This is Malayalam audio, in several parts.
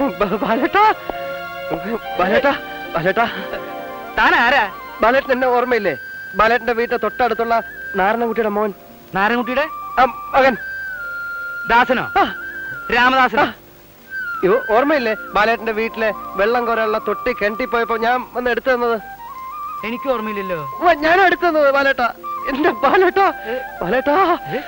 ബ- ബാലേട്ടാ ബാലേട്ടാ ബാലേട്ടാ താൻ ആരാ ബാലേട്ടൻ എന്നെ ഓർമ്മയില്ലേ ബാലേട്ടന്റെ വീട്ടിൽ തൊട്ടടുത്തുള്ള നാരായണൻകുട്ടിയുടെ മോൻ നാരായണൻകുട്ടിയുടെ ആ, മകൻ ദാസനോ ആ, രാമദാസനോ ആ. ഇവ ഓർമ്മയില്ലേ ബാലേട്ടന്റെ വീട്ടിലെ വെള്ളം കോരാനുള്ള തൊട്ടി കിണറ്റിപ്പോയപ്പോ ഞാൻ വന്ന് എടുത്തു തന്നത് എനിക്ക് ഓർമ്മയില്ലല്ലോ ഉവ്വ, ഞാൻ എടുത്തു തന്നത് ബാലേട്ടാ എന്റെ ബാലേട്ടാ ബാലേട്ടാ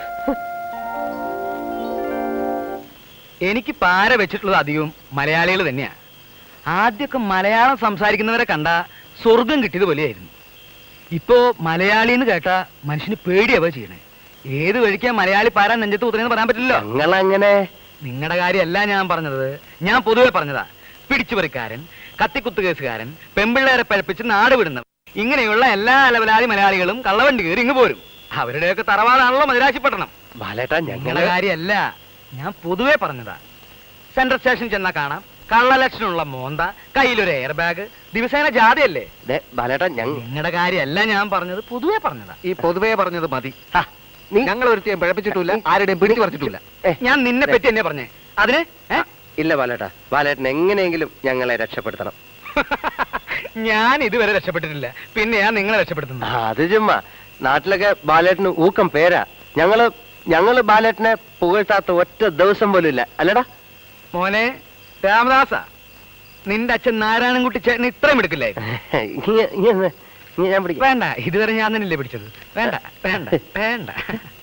എനിക്ക് പാര വെച്ചിട്ടുള്ളത് അധികവും മലയാളികൾ തന്നെയാ ആദ്യമൊക്കെ മലയാളം സംസാരിക്കുന്നവരെ കണ്ട സ്വർഗം കിട്ടിയത് പോലെയായിരുന്നു ഇപ്പോ മലയാളി എന്ന് കേട്ടാ മനുഷ്യന് പേടിയാവുക ചെയ്യണേ ഏത് വഴിക്കാ മലയാളി പാരാ നെഞ്ചത്ത് കുത്തുന്നതെന്ന് പറയാൻ പറ്റില്ലല്ലോ ഞങ്ങളങ്ങനെ നിങ്ങളുടെ കാര്യമല്ല ഞാൻ പറഞ്ഞത് ഞാൻ പൊതുവെ പറഞ്ഞതാ പിടിച്ചുപറിക്കാരൻ കത്തിക്കുത്ത് കേസുകാരൻ പെമ്പിള്ളേരെ പഴപ്പിച്ച് നാട് വിടുന്നവൻ ഇങ്ങനെയുള്ള എല്ലാ അലവലാതി മലയാളികളും കള്ളവണ്ടി കയറി ഇങ്ങ് പോരും അവരുടെയൊക്കെ തറവാടാണല്ലോ മദിരാശിപ്പട്ടണം ബാലേട്ടാ നിങ്ങളുടെ ഞങ്ങളെ കാര്യമല്ല ഞാൻ പൊതുവെ പറഞ്ഞതാ സെൻട്രൽ സ്റ്റേഷൻ ചെന്നാ കാണാം കള്ളലക്ഷണമുള്ള മോന്ത കയ്യിലൊരു എയർ ബാഗ് ദിവസേന ജാഥയല്ലേ ദേ, ബാലേട്ടാ ഞങ്ങൾ നിങ്ങളുടെ കാര്യമല്ല ഞാൻ പറഞ്ഞത് പൊതുവെ പറഞ്ഞതാ ഈ പൊതുവേ പറഞ്ഞത് മതി ആ, നീ ഞങ്ങൾ ഒരുത്തിയും പിഴപ്പിച്ചിട്ടില്ല ആരുടെയും പിടിച്ചു പറിച്ചിട്ടില്ല ഏ, ഞാൻ നിന്നെ പറ്റി തന്നെ പറഞ്ഞേ അതിന് ഏ? ഇല്ല ബാലേട്ടാ ബാലേട്ടൻ എങ്ങനെയെങ്കിലും ഞങ്ങളെ രക്ഷപ്പെടുത്തണം ഞാൻ ഇതുവരെ രക്ഷപ്പെട്ടിട്ടില്ല പിന്നെയാ നിങ്ങളെ ആ, രക്ഷപ്പെടുത്തുന്നത് അത് ചുമ്മാ നാട്ടിലൊക്കെ ബാലേട്ടന് ഊക്കം പേരാ ഞങ്ങള് ഞങ്ങള് ബാലേട്ടനെ പുകഴ്ത്താത്ത ഒറ്റ ദിവസം പോലും ഇല്ല അല്ലടാ മോനെ രാമദാസ നിന്റെ അച്ഛൻ നാരായണൻകുട്ടി ചേട്ടൻ ഇത്രയും എടുക്കില്ലേ ഇങ്ങ- ഇങ്ങ ഒന്ന്, ഇങ്ങ ഞാൻ പിടിക്കാം വേണ്ട ഇതുവരെ ഞാൻ തന്നെയല്ലേ പിടിച്ചത് വേണ്ട വേണ്ട വേണ്ട